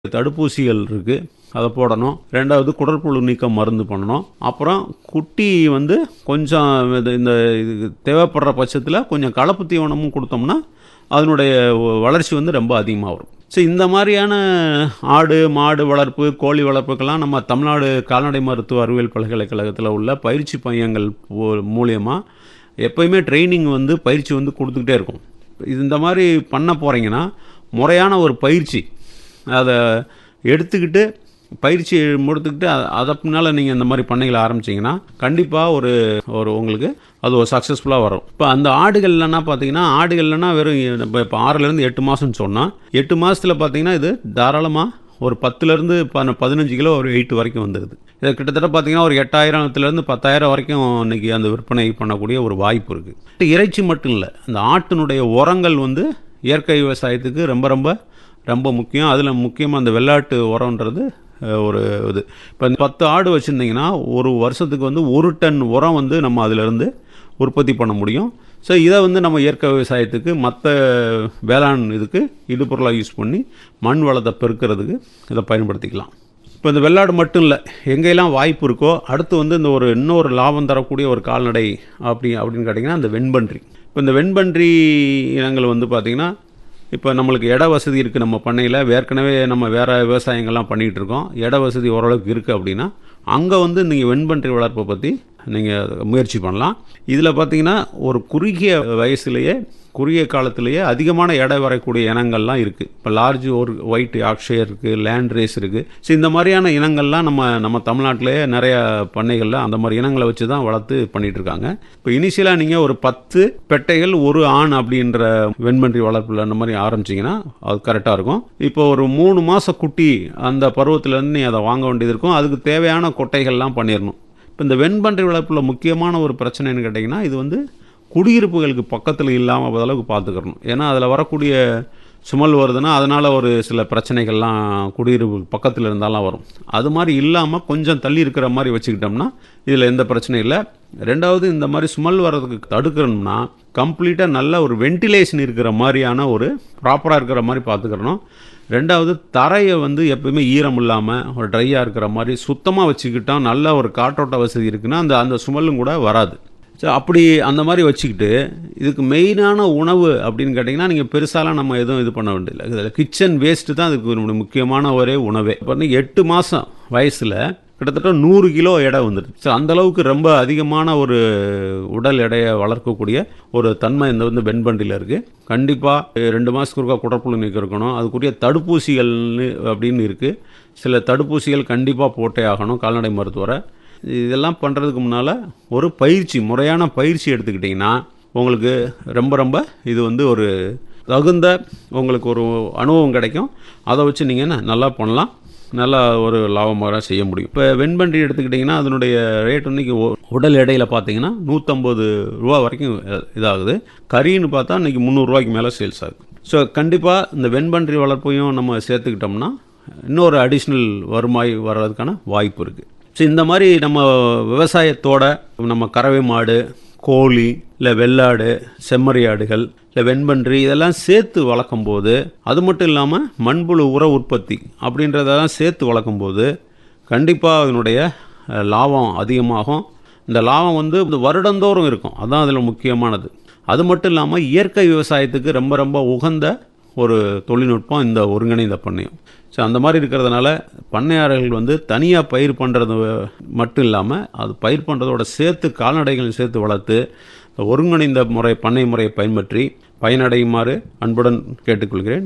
தடுப்பூசிகள் இருக்குது அதை போடணும் ரெண்டாவது குடற்புழு நீக்கம் மருந்து பண்ணணும் அப்புறம் குட்டி வந்து கொஞ்சம் இது- இந்த இது தேவைப்படுற பட்சத்தில் கொஞ்சம் கலப்பு தீவனமும் கொடுத்தோம்னா அதனுடைய வ- வளர்ச்சி வந்து ரொம்ப அதிகமாக வரும் ஸோ இந்த மாதிரியான ஆடு மாடு வளர்ப்பு கோழி வளர்ப்புக்கெல்லாம் நம்ம தமிழ்நாடு கால்நடை மருத்துவ அறிவியல் பல்கலைக்கழகத்தில் உள்ள பயிற்சி மையங்கள் மூலியமாக எப்பயுமே ட்ரைனிங் வந்து பயிற்சி வந்து கொடுத்துக்கிட்டே இருக்கும் இது இந்த மாதிரி பண்ண போகிறீங்கன்னா முறையான ஒரு பயிற்சி அதை எடுத்துக்கிட்டு பயிற்சி முடித்துக்கிட்டு அ- அதை பின்னால் நீங்கள் இந்த மாதிரி பண்ணைகளை ஆரம்பிச்சீங்கன்னா கண்டிப்பாக ஒரு ஒரு உங்களுக்கு அது ஒரு சக்ஸஸ்ஃபுல்லாக வரும் இப்போ அந்த ஆடுகள்லன்னா பார்த்தீங்கன்னா ஆடுகள்லன்னா வெறும் இப்போ இப்போ ஆறுலேருந்து எட்டு மாதம்னு சொன்னால் எட்டு மாதத்தில் பார்த்தீங்கன்னா இது தாராளமாக ஒரு பத்துலேருந்து பன பதினஞ்சு கிலோ ஒரு எயிட் வரைக்கும் வந்துடுது இது கிட்டத்தட்ட பார்த்தீங்கன்னா ஒரு எட்டாயிரத்துலேருந்து பத்தாயிரம் வரைக்கும் இன்னைக்கு அந்த விற்பனை பண்ணக்கூடிய ஒரு வாய்ப்பு இருக்குது இறைச்சி மட்டும் இல்லை அந்த ஆட்டினுடைய உரங்கள் வந்து இயற்கை விவசாயத்துக்கு ரொம்ப ரொம்ப ரொம்ப முக்கியம் அதில் முக்கியமாக அந்த வெள்ளாட்டு உரம்ன்றது அஹ், ஒரு இது இப்போ பத்து ஆடு வச்சுருந்தீங்கன்னா ஒரு வருஷத்துக்கு வந்து ஒரு டன் உரம் வந்து நம்ம அதிலிருந்து உற்பத்தி பண்ண முடியும் ஸோ இதை வந்து நம்ம இயற்கை விவசாயத்துக்கு மற்ற வேளாண் இதுக்கு இடுபொருளாக யூஸ் பண்ணி மண் வளத்தை பெருக்கிறதுக்கு இதை பயன்படுத்திக்கலாம் இப்போ இந்த வெள்ளாடு மட்டும் இல்லை எங்கெல்லாம் வாய்ப்பு இருக்கோ அடுத்து வந்து இந்த ஒரு இன்னொரு லாபம் தரக்கூடிய ஒரு கால்நடை அப்படி அப்படின்னு கேட்டிங்கன்னா இந்த வெண்பன்றி இப்போ இந்த வெண்பன்றி இனங்கள் வந்து பார்த்திங்கன்னா இப்போ நம்மளுக்கு இட வசதி இருக்குது நம்ம பண்ணையில் ஏற்கனவே நம்ம வேறு விவசாயங்கள்லாம் பண்ணிகிட்டு இருக்கோம் இட வசதி ஓரளவுக்கு இருக்குது அப்படின்னா அங்கே வந்து நீங்கள் வெண்பன்றி வளர்ப்பை பற்றி நீங்கள் முயற்சி பண்ணலாம் இதில் பார்த்தீங்கன்னா ஒரு குறுகிய வயசுலேயே குறுகிய காலத்திலேயே அதிகமான எடை வரக்கூடிய இனங்கள்லாம் இருக்குது இப்போ லார்ஜ் ஒரு ஒயிட் ஆக்ஷயர் இருக்குது லேண்ட் ரேஸ் இருக்குது ஸோ இந்த மாதிரியான இனங்கள்லாம் நம்ம நம்ம தமிழ்நாட்டிலேயே நிறைய பண்ணைகளில் அந்த மாதிரி இனங்களை வச்சு தான் வளர்த்து பண்ணிட்டு இருக்காங்க இப்போ இனிஷியலாக நீங்கள் ஒரு பத்து பெட்டைகள் ஒரு ஆண் அப்படின்ற வெண்பன்றி வளர்ப்பில் அந்த மாதிரி ஆரம்பிச்சிங்கன்னா அது கரெக்டாக இருக்கும் இப்போ ஒரு மூணு மாத குட்டி அந்த பருவத்திலேருந்து நீ அதை வாங்க வேண்டியது இருக்கும் அதுக்கு தேவையான கொட்டைகள்லாம் பண்ணிடணும் இப்போ இந்த வெண்பன்றி வளர்ப்பில் முக்கியமான ஒரு பிரச்சனைன்னு கேட்டிங்கன்னா இது வந்து குடியிருப்புகளுக்கு பக்கத்தில் இல்லாமல் அளவுக்கு பார்த்துக்கிறணும் ஏன்னா அதில் வரக்கூடிய சுமல் வருதுன்னா அதனால் ஒரு சில பிரச்சனைகள்லாம் குடியிருப்பு பக்கத்தில் இருந்தாலும் வரும் அது மாதிரி இல்லாமல் கொஞ்சம் தள்ளி இருக்கிற மாதிரி வச்சுக்கிட்டோம்னா இதில் எந்த பிரச்சனையும் இல்லை ரெண்டாவது இந்த மாதிரி சுமல் வர்றதுக்கு தடுக்கணும்னா கம்ப்ளீட்டாக நல்ல ஒரு வென்டிலேஷன் இருக்கிற மாதிரியான ஒரு ப்ராப்பராக இருக்கிற மாதிரி பார்த்துக்கிறணும் ரெண்டாவது தரையை வந்து எப்பவுமே ஈரம் இல்லாமல் ஒரு ட்ரையாக இருக்கிற மாதிரி சுத்தமாக வச்சுக்கிட்டோம் நல்ல ஒரு காற்றோட்ட வசதி இருக்குன்னா அந்த அந்த சுமலும் கூட வராது ஸோ அப்படி அந்த மாதிரி வச்சுக்கிட்டு இதுக்கு மெயினான உணவு அப்படின்னு கேட்டிங்கன்னா நீங்கள் பெருசாலாம் நம்ம எதுவும் இது பண்ண வேண்டியதில்லை இதில் கிச்சன் வேஸ்ட்டு தான் அதுக்கு ஒரு முக்கியமான ஒரே உணவே இப்போ வந்து எட்டு மாதம் வயசில் கிட்டத்தட்ட நூறு கிலோ எடை வந்துடுது ஸோ அந்தளவுக்கு ரொம்ப அதிகமான ஒரு உடல் எடையை வளர்க்கக்கூடிய ஒரு தன்மை இந்த வந்து வெண்பண்டியில் இருக்குது கண்டிப்பாக ரெண்டு மாதத்துக்கு ஒருக்கா குடற்புழு நீக்கம் இருக்கணும் அதுக்குரிய தடுப்பூசிகள்னு அப்படின்னு இருக்குது சில தடுப்பூசிகள் கண்டிப்பாக போட்டே ஆகணும் கால்நடை மருத்துவரை இதெல்லாம் பண்ணுறதுக்கு முன்னால் ஒரு பயிற்சி முறையான பயிற்சி எடுத்துக்கிட்டிங்கன்னா உங்களுக்கு ரொம்ப ரொம்ப இது வந்து ஒரு தகுந்த உங்களுக்கு ஒரு அனுபவம் கிடைக்கும் அதை வச்சு நீங்கள் என்ன நல்லா பண்ணலாம் நல்லா ஒரு லாபமாக செய்ய முடியும் இப்போ வெண்பன்றி எடுத்துக்கிட்டிங்கன்னா அதனுடைய ரேட் இன்னைக்கு ஒ- உடல் எடையில் பார்த்தீங்கன்னா நூற்றம்பது ரூபா வரைக்கும் அஹ், இதாகுது கறின்னு பார்த்தா இன்னைக்கு முந்நூறுரூவாய்க்கு மேலே சேல்ஸ் ஆகுது ஸோ கண்டிப்பாக இந்த வெண்பன்றி வளர்ப்பையும் நம்ம சேர்த்துக்கிட்டோம்னா இன்னொரு அடிஷ்னல் வருமாய் வர்றதுக்கான வாய்ப்பு இருக்குது ஸோ இந்த மாதிரி நம்ம விவசாயத்தோட நம்ம கறவை மாடு கோழி இல்லை வெள்ளாடு செம்மறி ஆடுகள் இல்லை வெண்பன்றி இதெல்லாம் சேர்த்து வளர்க்கும் போது அது மட்டும் இல்லாமல் மண்புழு உர உற்பத்தி அப்படின்றதெல்லாம் சேர்த்து வளர்க்கும் போது கண்டிப்பாக அதனுடைய அஹ், லாபம் அதிகமாகும் இந்த லாபம் வந்து இந்த வருடந்தோறும் இருக்கும் அதான் அதில் முக்கியமானது அது மட்டும் இல்லாமல் இயற்கை விவசாயத்துக்கு ரொம்ப ரொம்ப உகந்த ஒரு தொழில்நுட்பம் இந்த ஒருங்கிணைந்த பண்ணையம் ஸோ அந்த மாதிரி இருக்கிறதுனால பண்ணையாளர்கள் வந்து தனியாக பயிர் பண்ணுறது மட்டும் இல்லாமல் அது பயிர் பண்ணுறதோட சேர்த்து கால்நடைகளை சேர்த்து வளர்த்து ஒருங்கிணைந்த முறை பண்ணை முறையை பயன்பற்றி பயனடையுமாறு அன்புடன் கேட்டுக்கொள்கிறேன்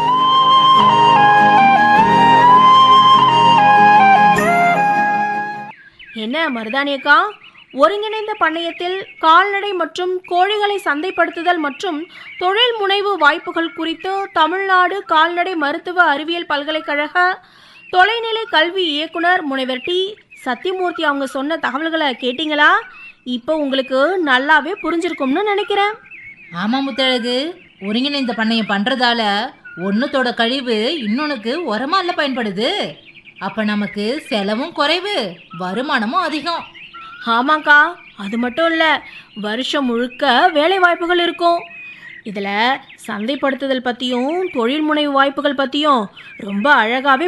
என்ன மருதானியக்கா ஒருங்கிணைந்த பண்ணையத்தில் கால்நடை மற்றும் கோழிகளை சந்தைப்படுத்துதல் மற்றும் தொழில் முனைவு வாய்ப்புகள் குறித்து தமிழ்நாடு கால்நடை மருத்துவ அறிவியல் பல்கலைக்கழக தொலைநிலை கல்வி இயக்குனர் முனைவர் டி சத்தியமூர்த்தி அவங்க சொன்ன தகவல்களை கேட்டிங்களா இப்போ உங்களுக்கு நல்லாவே புரிஞ்சிருக்கும்னு நினைக்கிறேன் ஆமா முத்தழகு ஒருங்கிணைந்த பண்ணையம் பண்றதால ஒன்னுத்தோட கழிவு இன்னொன்னுக்கு உரமா இல்ல பயன்படுது அப்ப நமக்கு செலவும் குறைவு வருமானமும் அதிகம் ஆமாக்கா அது மட்டும் இல்லை வருஷம் முழுக்க வேலை வாய்ப்புகள் இருக்கும் இதில் சந்தைப்படுத்துதல் பற்றியும் தொழில் முனைவு வாய்ப்புகள் பற்றியும் ரொம்ப அழகாகவே